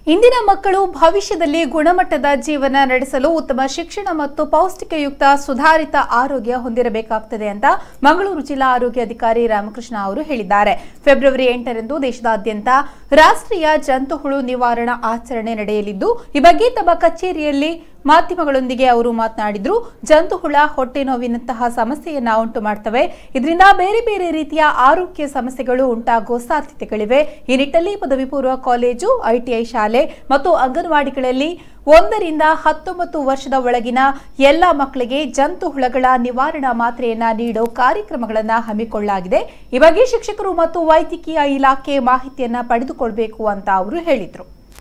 ಇಂದಿನ ಮಕ್ಕಳು ಭವಿಷ್ಯದಲ್ಲಿ ಗುಣಮಟ್ಟದ ಜೀವನ ನಡೆಸಲು ಉತ್ತಮ ಶಿಕ್ಷಣ ಮತ್ತು ಪೌಷ್ಟಿಕಯುಕ್ತ ಸುಧಾರಿತ ಆರೋಗ್ಯ ಹೊಂದಿರಬೇಕಾಗುತ್ತದೆ ಅಂತ ಮಂಗಳೂರು ಜಿಲ್ಲಾ ಆರೋಗ್ಯ ಅಧಿಕಾರಿ ರಾಮಕೃಷ್ಣ ಅವರು ಹೇಳಿದ್ದಾರೆ ಫೆಬ್ರವರಿ ಎಂಟರಂದು ದೇಶದಾದ್ಯಂತ ರಾಷ್ಟ್ರೀಯ ಜಂತುಹುಳು ನಿವಾರಣಾ ಆಚರಣೆ ನಡೆಯಲಿದ್ದು ಈ ಬಗ್ಗೆ ತಮ್ಮ ಕಚೇರಿಯಲ್ಲಿ ಮಾಧ್ಯಮಗಳೊಂದಿಗೆ ಅವರು ಮಾತನಾಡಿದ್ರು ಜಂತುಹುಳ ಹೊಟ್ಟೆ ನೋವಿನಂತಹ ಸಮಸ್ಯೆಯನ್ನ ಉಂಟು ಮಾಡ್ತವೆ ಇದರಿಂದ ಬೇರೆ ಬೇರೆ ರೀತಿಯ ಆರೋಗ್ಯ ಸಮಸ್ಯೆಗಳು ಉಂಟಾಗುವ ಸಾಧ್ಯತೆಗಳಿವೆ ಈ ನಿಟ್ಟಲ್ಲಿ ಪದವಿ ಪೂರ್ವ ಕಾಲೇಜು ಐಟಿಐ ಶಾಲೆ ಮತ್ತು ಅಂಗನವಾಡಿಗಳಲ್ಲಿ ಒಂದರಿಂದ ಹತ್ತೊಂಬತ್ತು ವರ್ಷದ ಒಳಗಿನ ಎಲ್ಲ ಮಕ್ಕಳಿಗೆ ಜಂತು ಹುಳಗಳ ನಿವಾರಣಾ ಮಾತ್ರೆಯನ್ನ ನೀಡೋ ಕಾರ್ಯಕ್ರಮಗಳನ್ನ ಹಮ್ಮಿಕೊಳ್ಳಲಾಗಿದೆ ಈ ಬಗ್ಗೆ ಶಿಕ್ಷಕರು ಮತ್ತು ವೈದ್ಯಕೀಯ ಇಲಾಖೆ ಮಾಹಿತಿಯನ್ನ ಪಡೆದುಕೊಳ್ಬೇಕು ಅಂತ ಅವರು ಹೇಳಿದ್ರು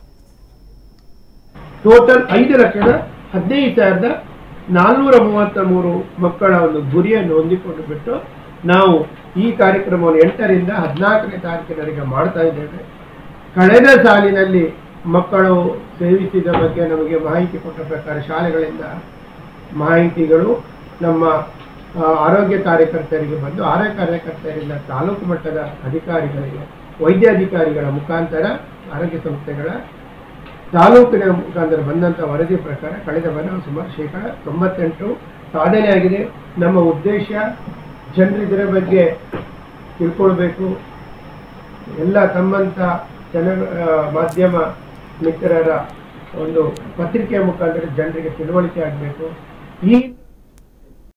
ಟೋಟಲ್ ಐದು ಲಕ್ಷದ ಹದಿನೈದು ಸಾವಿರದ ನಾಲ್ನೂರ ಮೂವತ್ತ ಮೂರು ಮಕ್ಕಳ ಒಂದು ಗುರಿಯನ್ನು ಹೊಂದಿಕೊಂಡು ಬಿಟ್ಟು ನಾವು ಈ ಕಾರ್ಯಕ್ರಮವನ್ನು ಎಂಟರಿಂದ ಹದಿನಾಲ್ಕನೇ ತಾರೀಕಿನವರೆಗೆ ಮಾಡ್ತಾ ಇದ್ದೇವೆ ಕಳೆದ ಸಾಲಿನಲ್ಲಿ ಮಕ್ಕಳು ಸೇವಿಸಿದ ಬಗ್ಗೆ ನಮಗೆ ಮಾಹಿತಿ ಕೊಟ್ಟ ಪ್ರಕಾರ ಶಾಲೆಗಳಿಂದ ಮಾಹಿತಿಗಳು ನಮ್ಮ ಆ, ಆರೋಗ್ಯ ಕಾರ್ಯಕರ್ತರಿಗೆ ಬಂದು ಆರೋಗ್ಯ ಕಾರ್ಯಕರ್ತರಿಂದ ತಾಲೂಕು ಮಟ್ಟದ ಅಧಿಕಾರಿಗಳಿಗೆ ವೈದ್ಯಾಧಿಕಾರಿಗಳ ಮುಖಾಂತರ ಆರೋಗ್ಯ ಸಂಸ್ಥೆಗಳ ತಾಲೂಕಿನ ಮುಖಾಂತರ ಬಂದಂಥ ವರದಿ ಪ್ರಕಾರ ಕಳೆದ ವಾರ ಸುಮಾರು ಶೇಕಡ ತೊಂಬತ್ತೆಂಟು ಸಾಧನೆ ಆಗಿದೆ ನಮ್ಮ ಉದ್ದೇಶ ಜನರು ಇದರ ಬಗ್ಗೆ ತಿಳ್ಕೊಳ್ಬೇಕು ಎಲ್ಲ ತಮ್ಮಂಥ ಜನ ಆ, ಮಾಧ್ಯಮ ಮಿತ್ರರ ಒಂದು ಪತ್ರಿಕೆಯ ಮುಖಾಂತರ ಜನರಿಗೆ ತಿಳುವಳಿಕೆ ಆಗಬೇಕು ಈ